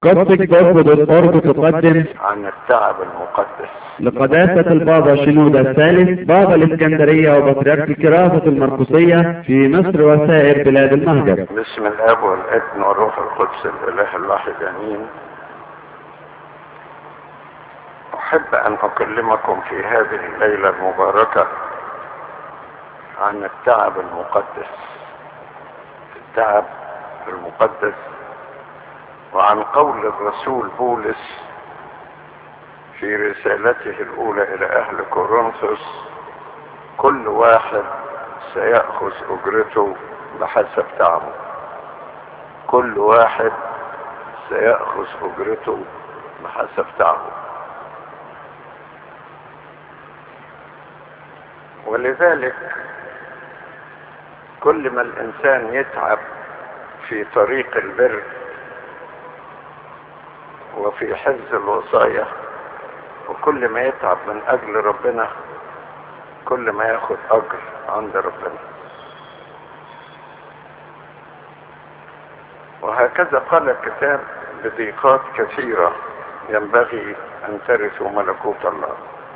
قصة جسد الأرض تقدم عن التعب المقدس لقداسة البابا شنودة الثالث بابا الإسكندرية وبطريرك كراسة المرقسية في مصر وسائر بلاد المهجر بسم الاب والابن والروح القدس الاله الواحد امين احب ان اكلمكم في هذه الليله المباركه عن التعب المقدس التعب المقدس وعن قول الرسول بولس في رسالته الاولى الى اهل كورنثوس كل واحد سيأخذ اجرته بحسب تعبه كل واحد سيأخذ اجرته بحسب تعبه ولذلك كل ما الانسان يتعب في طريق البر وفي حفظ الوصايا وكل ما يتعب من اجل ربنا كل ما ياخد اجر عند ربنا وهكذا قال الكتاب بضيقات كثيرة ينبغي ان ترثوا ملكوت الله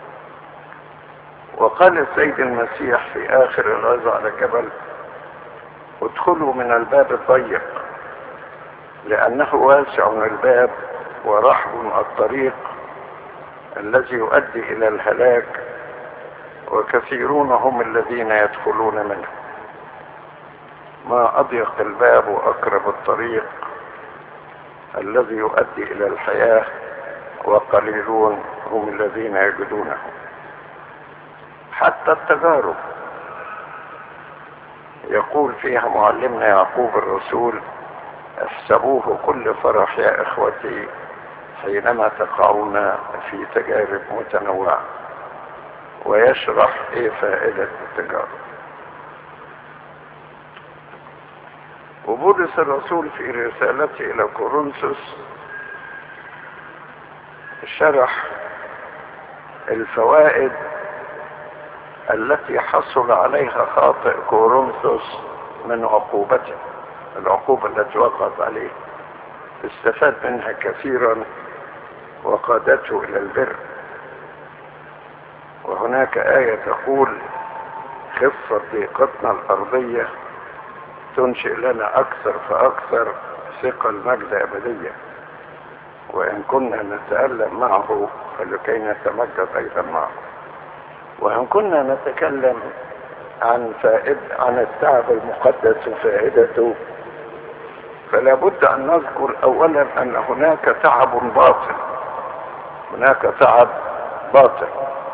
وقال السيد المسيح في اخر العظة على الجبل ادخلوا من الباب الضيق لانه واسع الباب ورحب الطريق الذي يؤدي الى الهلاك وكثيرون هم الذين يدخلون منه ما اضيق الباب واقرب الطريق الذي يؤدي الى الحياه وقليلون هم الذين يجدونه حتى التجارب يقول فيها معلمنا يعقوب الرسول احسبوه كل فرح يا اخوتي حينما تقعون في تجارب متنوعة ويشرح ايه فائدة التجارب وبولس الرسول في رسالته الى كورنثوس شرح الفوائد التي حصل عليها خاطئ كورنثوس من عقوبته العقوبة التي وقعت عليه استفاد منها كثيرا وقادته الى البر وهناك آية تقول خفة ضيقتنا الأرضية تنشئ لنا أكثر فأكثر ثقة المجد أبدية وإن كنا نتألم معه فلكي نتمجد أيضا معه وإن كنا نتكلم عن فائد عن التعب المقدس وفائدته فلا بد أن نذكر أولا أن هناك تعب باطل هناك تعب باطل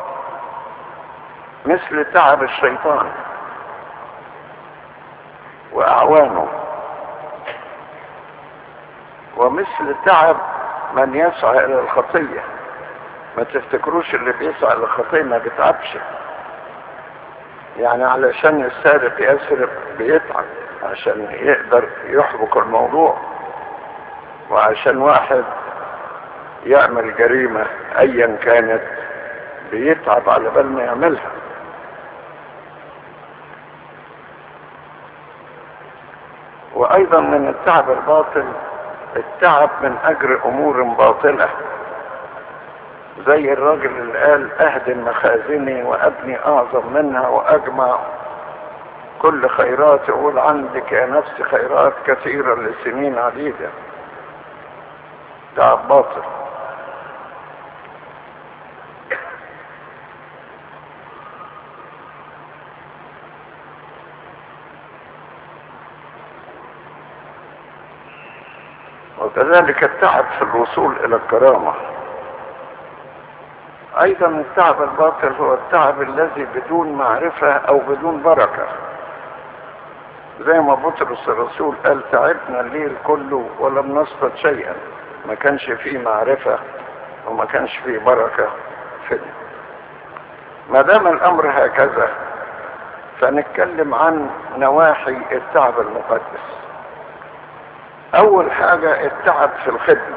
مثل تعب الشيطان واعوانه ومثل تعب من يسعى الى الخطيه ما تفتكروش اللي بيسعى الى الخطيه ما بيتعبش يعني علشان السارق يسرق بيتعب عشان يقدر يحبك الموضوع وعشان واحد يعمل جريمة ايا كانت بيتعب على بال ما يعملها وايضا من التعب الباطل التعب من اجر امور باطلة زي الراجل اللي قال اهدم مخازني وابني اعظم منها واجمع كل خيرات يقول عندك يا نفس خيرات كثيرة لسنين عديدة تعب باطل وكذلك التعب في الوصول الى الكرامة ايضا التعب الباطل هو التعب الذي بدون معرفة او بدون بركة زي ما بطرس الرسول قال تعبنا الليل كله ولم نصطد شيئا ما كانش فيه معرفة وما كانش فيه بركة في ما دام الامر هكذا فنتكلم عن نواحي التعب المقدس اول حاجة التعب في الخدمة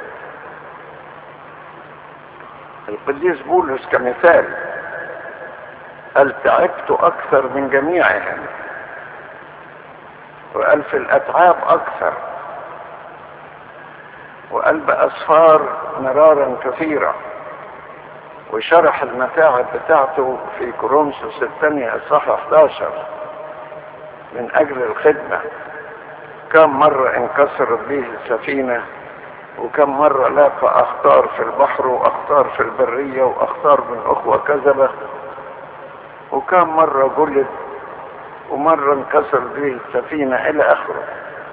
القديس بولس كمثال قال تعبت اكثر من جميعهم وقال في الاتعاب اكثر وقال بأسفار مرارا كثيرة وشرح المتاعب بتاعته في كورنثوس الثانية اصحاح 11 من أجل الخدمة كم مرة انكسرت به السفينة وكم مرة لاقى أخطار في البحر وأخطار في البرية وأخطار من أخوة كذبة وكم مرة جلد ومرة انكسر به السفينة إلى آخره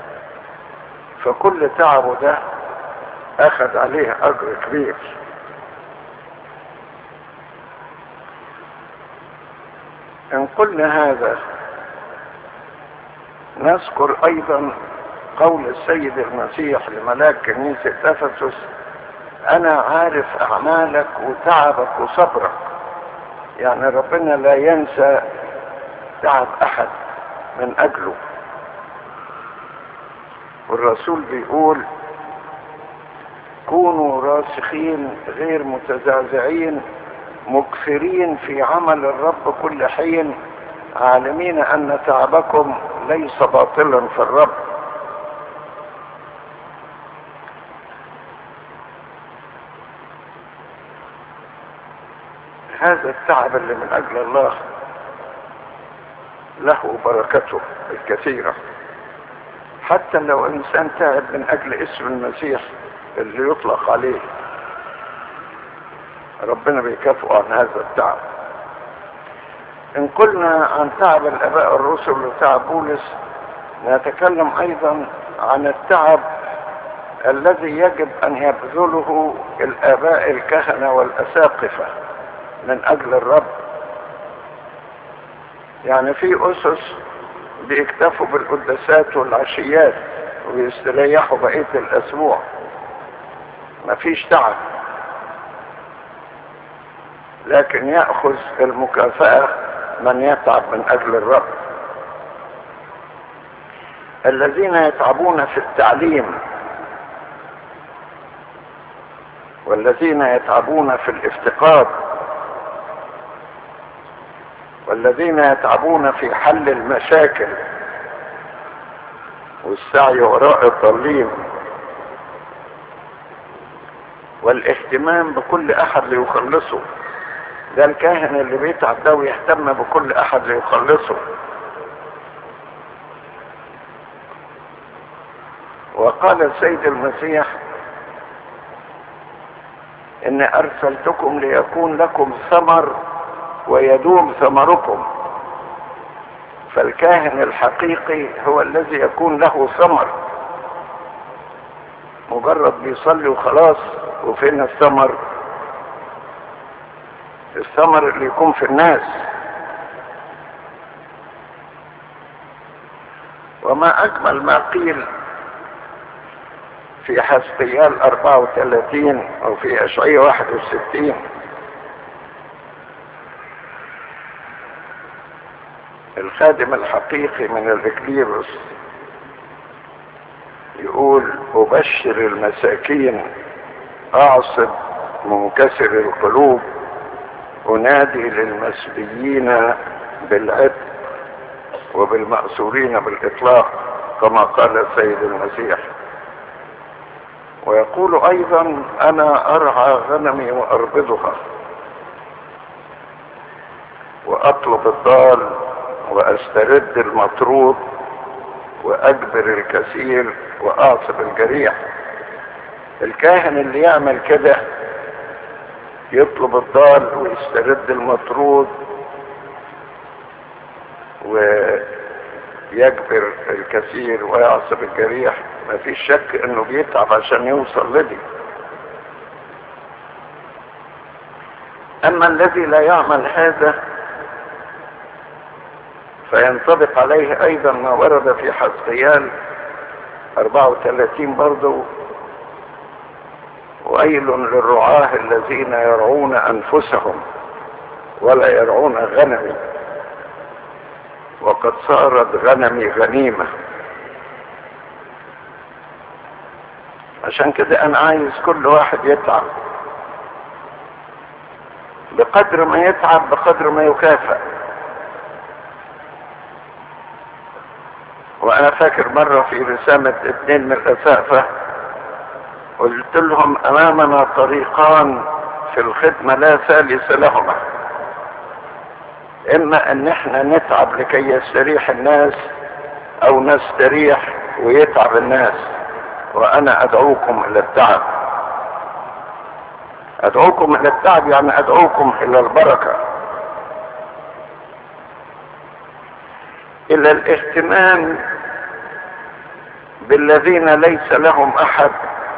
فكل تعبه ده أخذ عليه أجر كبير إن قلنا هذا نذكر أيضا قول السيد المسيح لملاك كنيسة أفسس أنا عارف أعمالك وتعبك وصبرك يعني ربنا لا ينسى تعب أحد من أجله والرسول بيقول كونوا راسخين غير متزعزعين مكثرين في عمل الرب كل حين عالمين أن تعبكم ليس باطلا في الرب هذا التعب اللي من أجل الله له بركته الكثيرة حتى لو إنسان تعب من أجل اسم المسيح اللي يطلق عليه ربنا بيكافئه عن هذا التعب إن قلنا عن تعب الآباء الرسل وتعب بولس نتكلم أيضا عن التعب الذي يجب أن يبذله الآباء الكهنة والأساقفة من أجل الرب يعني في أسس بيكتفوا بالقداسات والعشيات ويستريحوا بقية الأسبوع مفيش تعب لكن يأخذ المكافأة من يتعب من أجل الرب الذين يتعبون في التعليم والذين يتعبون في الافتقاد والذين يتعبون في حل المشاكل والسعي وراء الضالين والاهتمام بكل احد ليخلصه ده الكاهن اللي بيتعب ده ويهتم بكل احد ليخلصه وقال السيد المسيح ان ارسلتكم ليكون لكم ثمر ويدوم ثمركم فالكاهن الحقيقي هو الذي يكون له ثمر مجرد بيصلي وخلاص وفين الثمر الثمر اللي يكون في الناس وما اجمل ما قيل في حسقيال 34 او في اشعياء 61 الخادم الحقيقي من الإكليروس يقول أبشر المساكين أعصب منكسر القلوب أنادي للمسبيين بالعتق وبالمأسورين بالإطلاق كما قال السيد المسيح ويقول أيضا أنا أرعى غنمي وأربضها وأطلب الضال واسترد المطرود واجبر الكثير واعصب الجريح الكاهن اللي يعمل كده يطلب الضال ويسترد المطرود ويجبر الكثير ويعصب الجريح ما فيش شك انه بيتعب عشان يوصل لدي اما الذي لا يعمل هذا فينطبق عليه ايضا ما ورد في حزقيال 34 برضو ويل للرعاة الذين يرعون انفسهم ولا يرعون غنمي وقد صارت غنمي غنيمة عشان كده انا عايز كل واحد يتعب بقدر ما يتعب بقدر ما يكافئ وانا فاكر مرة في رسامة اتنين من الاسقفة قلت لهم امامنا طريقان في الخدمة لا ثالث لهما اما ان احنا نتعب لكي يستريح الناس او نستريح ويتعب الناس وانا ادعوكم الى التعب ادعوكم الى التعب يعني ادعوكم الى البركة الى الاهتمام بالذين ليس لهم احد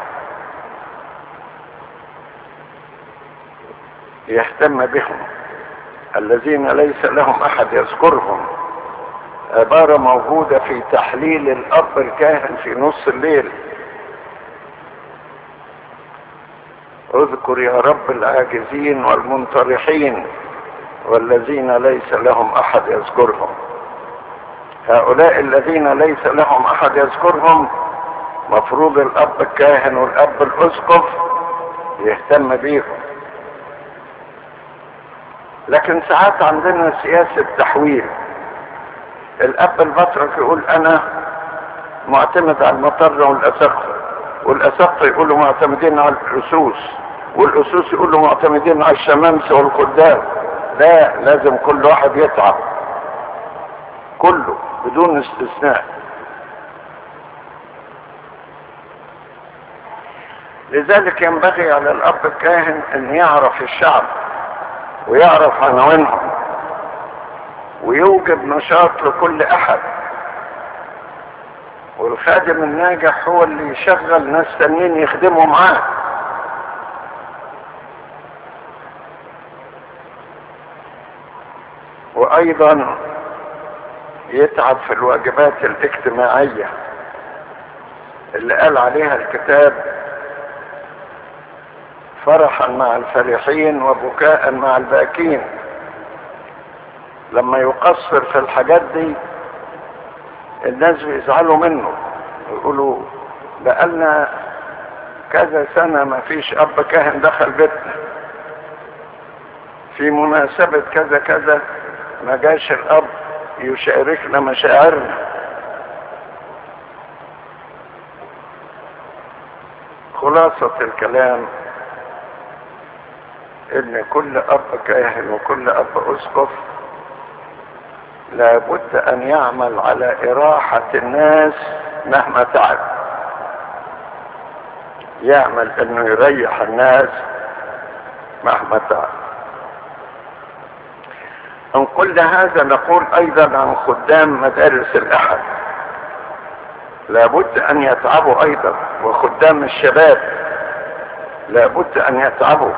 يهتم بهم الذين ليس لهم احد يذكرهم عبارة موجودة في تحليل الاب الكاهن في نص الليل اذكر يا رب العاجزين والمنطرحين والذين ليس لهم احد يذكرهم هؤلاء الذين ليس لهم احد يذكرهم مفروض الاب الكاهن والاب الاسقف يهتم بيهم لكن ساعات عندنا سياسة تحويل الاب البطرك يقول انا معتمد على المطر والاسقف والاسقف يقولوا معتمدين على الاسوس والاسوس يقولوا معتمدين على الشمامسة والخدام لا لازم كل واحد يتعب كله بدون استثناء لذلك ينبغي على الاب الكاهن ان يعرف الشعب ويعرف عناوينهم ويوجد نشاط لكل احد والخادم الناجح هو اللي يشغل ناس تانيين يخدموا معاه وايضا يتعب في الواجبات الاجتماعية اللي قال عليها الكتاب فرحا مع الفرحين وبكاء مع الباكين لما يقصر في الحاجات دي الناس بيزعلوا منه يقولوا بقالنا كذا سنة ما فيش اب كاهن دخل بيتنا في مناسبة كذا كذا ما جاش الاب يشاركنا مشاعرنا خلاصة الكلام ان كل اب كاهن وكل اب اسقف لابد ان يعمل على اراحة الناس مهما تعب يعمل انه يريح الناس مهما تعب ان قلنا هذا نقول ايضا عن خدام مدارس الاحد لابد ان يتعبوا ايضا وخدام الشباب لابد ان يتعبوا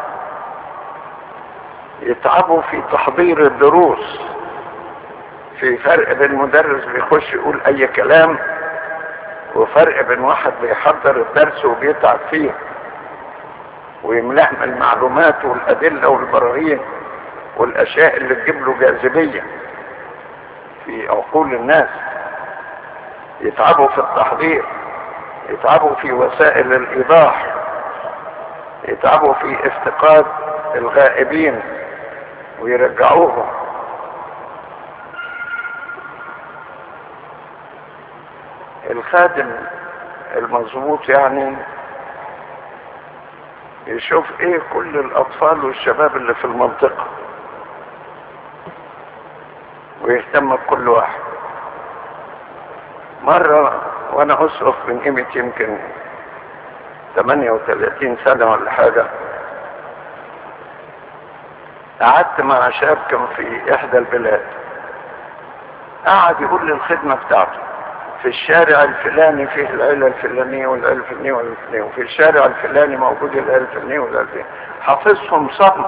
يتعبوا في تحضير الدروس في فرق بين مدرس بيخش يقول اي كلام وفرق بين واحد بيحضر الدرس وبيتعب فيه ويملأ المعلومات والادله والبراهين والاشياء اللي تجيب له جاذبيه في عقول الناس يتعبوا في التحضير يتعبوا في وسائل الايضاح يتعبوا في افتقاد الغائبين ويرجعوهم الخادم المظبوط يعني يشوف ايه كل الاطفال والشباب اللي في المنطقة ويهتم بكل واحد مرة وانا اسقف من قيمة يمكن 38 سنة ولا حاجة قعدت مع شاب كان في احدى البلاد قعد يقول لي الخدمة بتاعته في الشارع الفلاني فيه العيلة الفلانية والعيلة الفلانية والفلانية وفي الشارع الفلاني موجود العيلة الفلانية والعيلة الفلانية حافظهم صم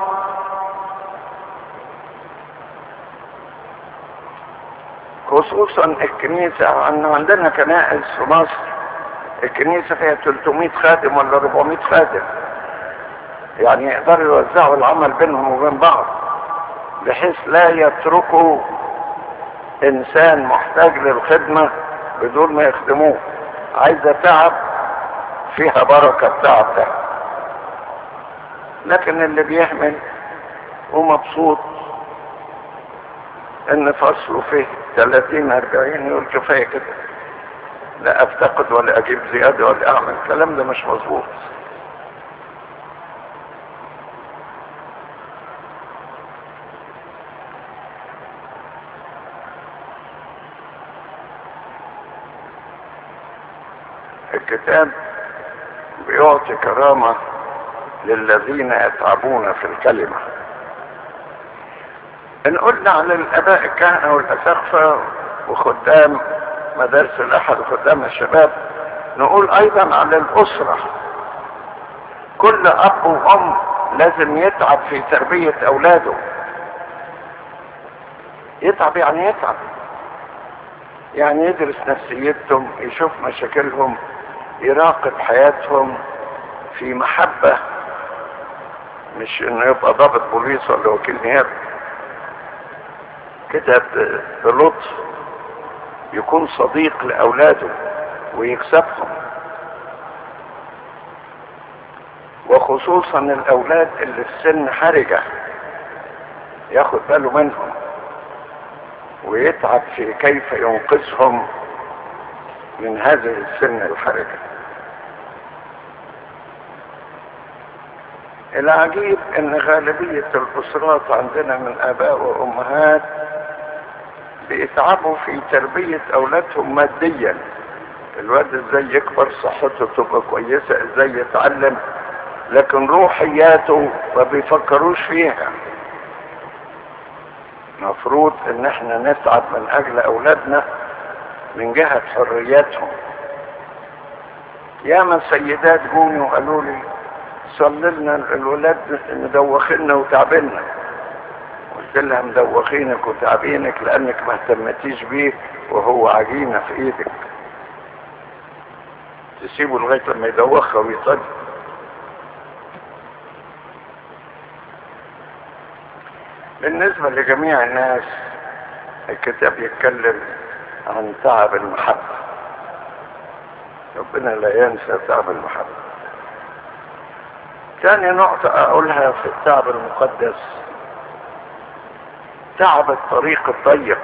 خصوصا الكنيسة أن عندنا كنائس في مصر الكنيسة فيها 300 خادم ولا 400 خادم يعني يقدروا يوزعوا العمل بينهم وبين بعض بحيث لا يتركوا انسان محتاج للخدمة بدون ما يخدموه عايزة تعب فيها بركة التعب ده لكن اللي بيعمل ومبسوط ان فصله فيه 30 40 يقول كفايه كده لا افتقد ولا اجيب زيادة ولا اعمل الكلام ده مش مظبوط الكتاب بيعطي كرامة للذين يتعبون في الكلمة ان قلنا على الاباء الكهنة والاساقفة وخدام مدارس الاحد وخدام الشباب نقول ايضا على الاسرة كل اب وام لازم يتعب في تربية اولاده يتعب يعني يتعب يعني يدرس نفسيتهم يشوف مشاكلهم يراقب حياتهم في محبة مش انه يبقى ضابط بوليس ولا وكيل نيابة كده بلطف يكون صديق لأولاده ويكسبهم وخصوصا الأولاد اللي في سن حرجة ياخد باله منهم ويتعب في كيف ينقذهم من هذه السن الحرجة العجيب ان غالبية الاسرات عندنا من اباء وامهات بيتعبوا في تربية اولادهم ماديا الواد ازاي يكبر صحته تبقى كويسة ازاي يتعلم لكن روحياته ما بيفكروش فيها مفروض ان احنا نتعب من اجل اولادنا من جهة حرياتهم ياما سيدات جوني وقالوا لي صلي لنا الولاد مدوخينا وتعبنا قلت لها مدوخينك وتعبينك لانك ما اهتمتيش بيه وهو عجينة في ايدك تسيبه لغاية لما يدوخها ويصلي بالنسبة لجميع الناس الكتاب يتكلم عن تعب المحبة ربنا لا ينسى تعب المحبة تاني نقطة أقولها في التعب المقدس تعب الطريق الضيق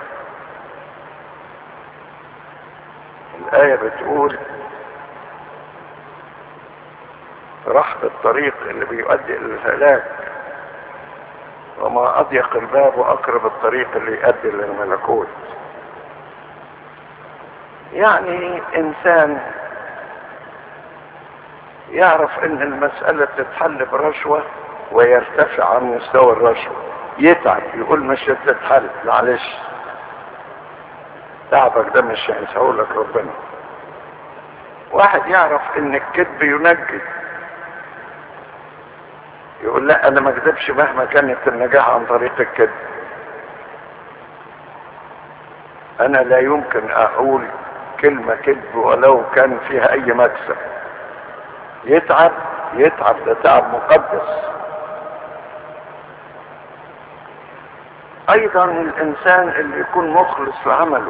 الآية بتقول رحب الطريق اللي بيؤدي إلى الهلاك وما أضيق الباب وأقرب الطريق اللي يؤدي للملكوت يعني إنسان يعرف ان المسألة تتحل برشوة ويرتفع عن مستوى الرشوة يتعب يقول مش هتتحل معلش تعبك ده مش هينساهولك ربنا واحد يعرف ان الكذب ينجي يقول لا انا ما اكذبش مهما كانت النجاح عن طريق الكذب انا لا يمكن اقول كلمة كذب ولو كان فيها اي مكسب يتعب يتعب ده تعب مقدس ايضا الانسان اللي يكون مخلص لعمله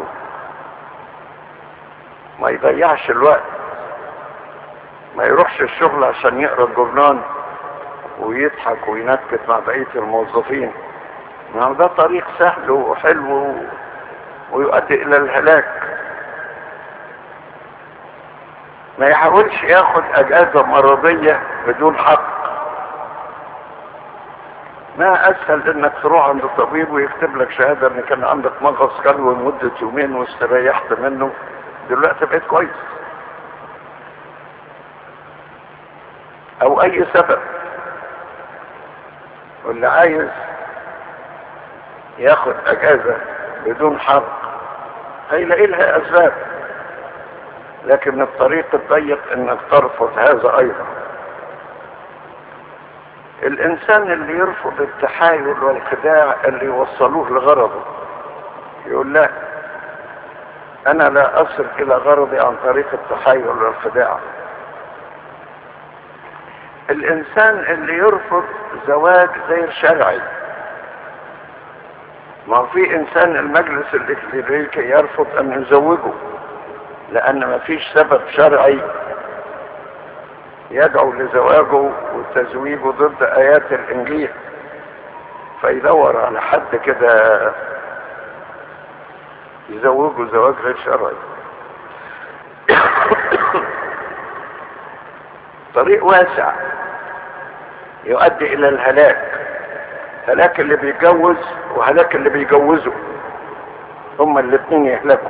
ما يضيعش الوقت ما يروحش الشغل عشان يقرا الجورنال ويضحك وينكت مع بقيه الموظفين ما ده طريق سهل وحلو ويؤدي الى الهلاك ما يحاولش ياخد اجازة مرضية بدون حق ما اسهل انك تروح عند الطبيب ويكتب لك شهادة ان كان عندك مغص كلوي لمدة يومين واستريحت منه دلوقتي بقيت كويس او اي سبب واللي عايز ياخد اجازة بدون حق هيلاقي لها اسباب لكن الطريق الضيق انك ترفض هذا ايضا الانسان اللي يرفض التحايل والخداع اللي يوصلوه لغرضه يقول لا انا لا اصل الى غرضي عن طريق التحايل والخداع الانسان اللي يرفض زواج غير شرعي ما في انسان المجلس الامريكي يرفض ان يزوجه لان ما فيش سبب شرعي يدعو لزواجه وتزويجه ضد ايات الانجيل فيدور على حد كده يزوجه زواج غير شرعي الطريق واسع يؤدي الى الهلاك هلاك اللي بيتجوز وهلاك اللي بيجوزه هما الاثنين يهلكوا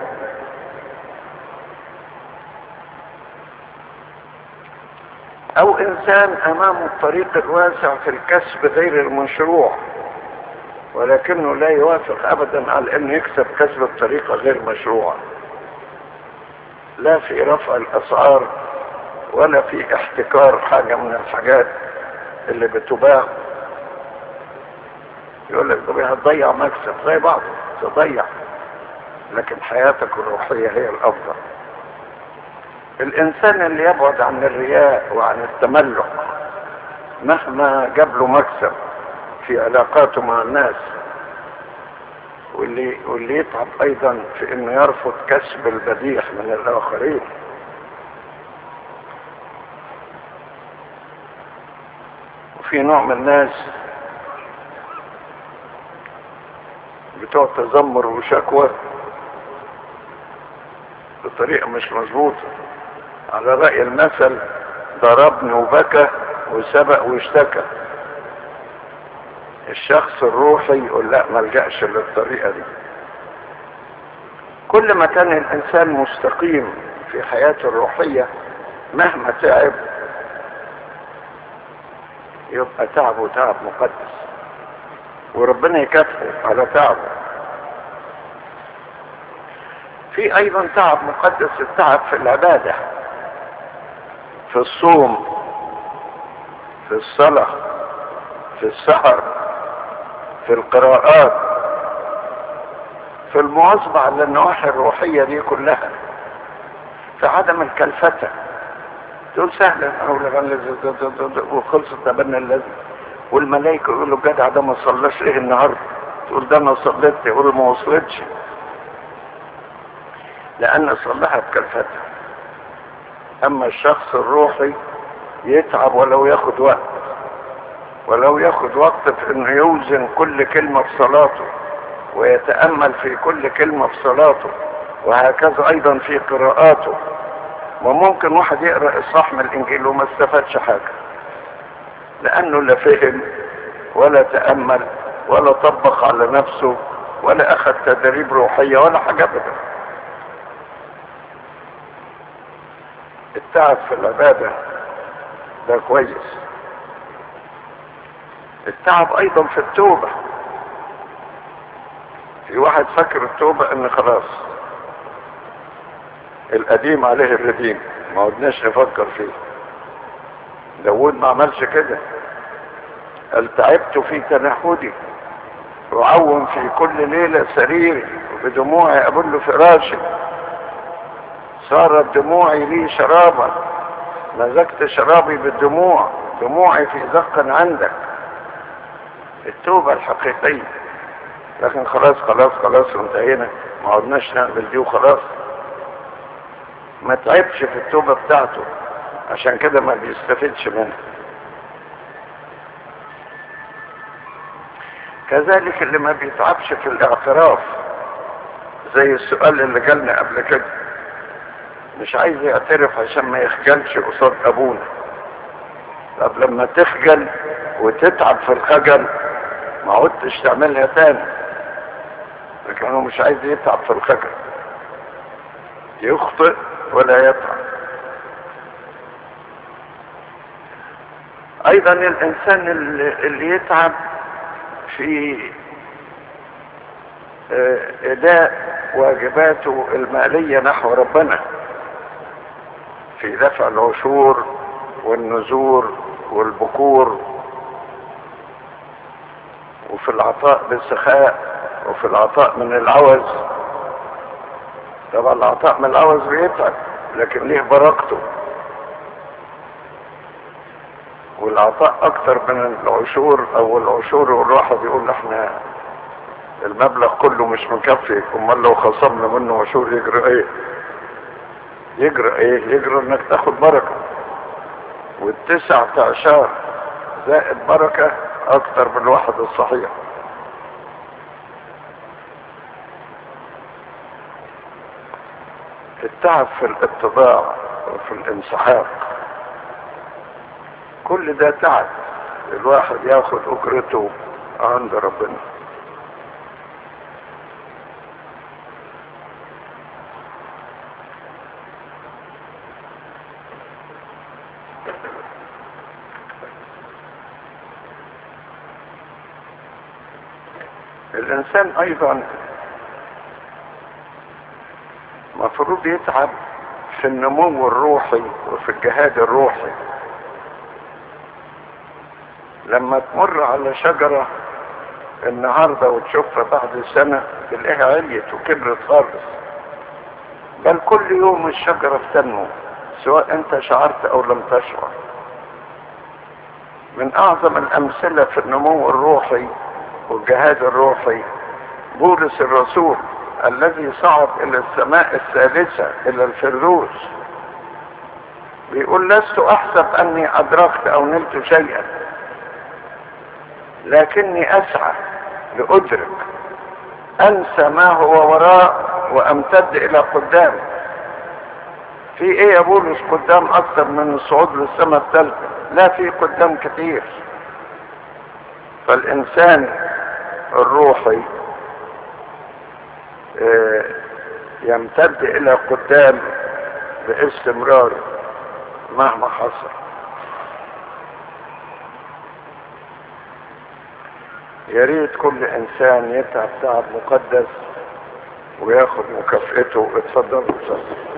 او انسان امامه الطريق الواسع في الكسب غير المشروع ولكنه لا يوافق ابدا على انه يكسب كسب بطريقه غير مشروعه لا في رفع الاسعار ولا في احتكار حاجه من الحاجات اللي بتباع يقول لك طب هتضيع مكسب زي بعض تضيع لكن حياتك الروحيه هي الافضل الانسان اللي يبعد عن الرياء وعن التملق مهما جاب له مكسب في علاقاته مع الناس واللي واللي يتعب ايضا في انه يرفض كسب البديح من الاخرين وفي نوع من الناس بتوع تذمر وشكوى بطريقة مش مظبوطة على رأي المثل ضربني وبكى وسبق واشتكى الشخص الروحي يقول لا ما الجأش للطريقة دي كل ما كان الانسان مستقيم في حياته الروحية مهما تعب يبقى تعبه تعب مقدس وربنا يكافئه على تعبه في ايضا تعب مقدس التعب في العبادة في الصوم في الصلاة في السهر في القراءات في المواظبة على النواحي الروحية دي كلها في عدم الكلفتة تقول سهلا او وخلصت تبنى الذي والملائكة يقولوا الجدع ده ما صلاش ايه النهارده تقول ده انا صليت يقول ما وصلتش لان صلاها بكلفتها اما الشخص الروحي يتعب ولو ياخد وقت ولو ياخد وقت في انه يوزن كل كلمة في صلاته ويتأمل في كل كلمة في صلاته وهكذا ايضا في قراءاته وممكن واحد يقرأ اصحاح من الانجيل وما استفادش حاجة لانه لا فهم ولا تأمل ولا طبق على نفسه ولا اخذ تدريب روحية ولا حاجة ابدا التعب في العبادة ده كويس التعب ايضا في التوبة في واحد فاكر التوبة ان خلاص القديم عليه الرديم ما عدناش نفكر فيه داود ما عملش كده قال تعبت في تنحدي وعوم في كل ليلة سريري وبدموعي أبل فراشي صارت دموعي لي شرابا مزجت شرابي بالدموع دموعي في زق عندك التوبة الحقيقية لكن خلاص خلاص خلاص انتهينا ما عدناش نعمل دي وخلاص ما تعبش في التوبة بتاعته عشان كده ما بيستفدش منها كذلك اللي ما بيتعبش في الاعتراف زي السؤال اللي جالنا قبل كده مش عايز يعترف عشان ما يخجلش قصاد ابونا طب لما تخجل وتتعب في الخجل ما عدتش تعملها تاني لكن هو مش عايز يتعب في الخجل يخطئ ولا يتعب ايضا الانسان اللي, اللي يتعب في اداء واجباته المالية نحو ربنا في دفع العشور والنذور والبكور وفي العطاء بالسخاء وفي العطاء من العوز طبعا العطاء من العوز بيتعب لكن ليه بركته والعطاء اكتر من العشور او العشور والواحد يقول احنا المبلغ كله مش مكفي امال لو خصمنا منه عشور يجري ايه يجري ايه يجري انك تاخد بركة والتسع اعشار زائد بركة اكتر من الواحد الصحيح التعب في الاتباع وفي الانسحاق كل ده تعب الواحد ياخد اجرته عند ربنا الانسان ايضا مفروض يتعب في النمو الروحي وفي الجهاد الروحي لما تمر على شجرة النهاردة وتشوفها بعد سنة تلاقيها عليت وكبرت خالص بل كل يوم الشجرة بتنمو سواء انت شعرت او لم تشعر من اعظم الامثلة في النمو الروحي والجهاد الروحي بولس الرسول الذي صعد الى السماء الثالثة الى الفردوس بيقول لست احسب اني ادركت او نلت شيئا لكني اسعى لادرك انسى ما هو وراء وامتد الى قدام في ايه يا بولس قدام اكثر من الصعود للسماء الثالثة لا في قدام كتير فالانسان الروحي يمتد الى قدام باستمرار مهما حصل يا ريت كل انسان يتعب تعب مقدس وياخد مكافئته اتفضلوا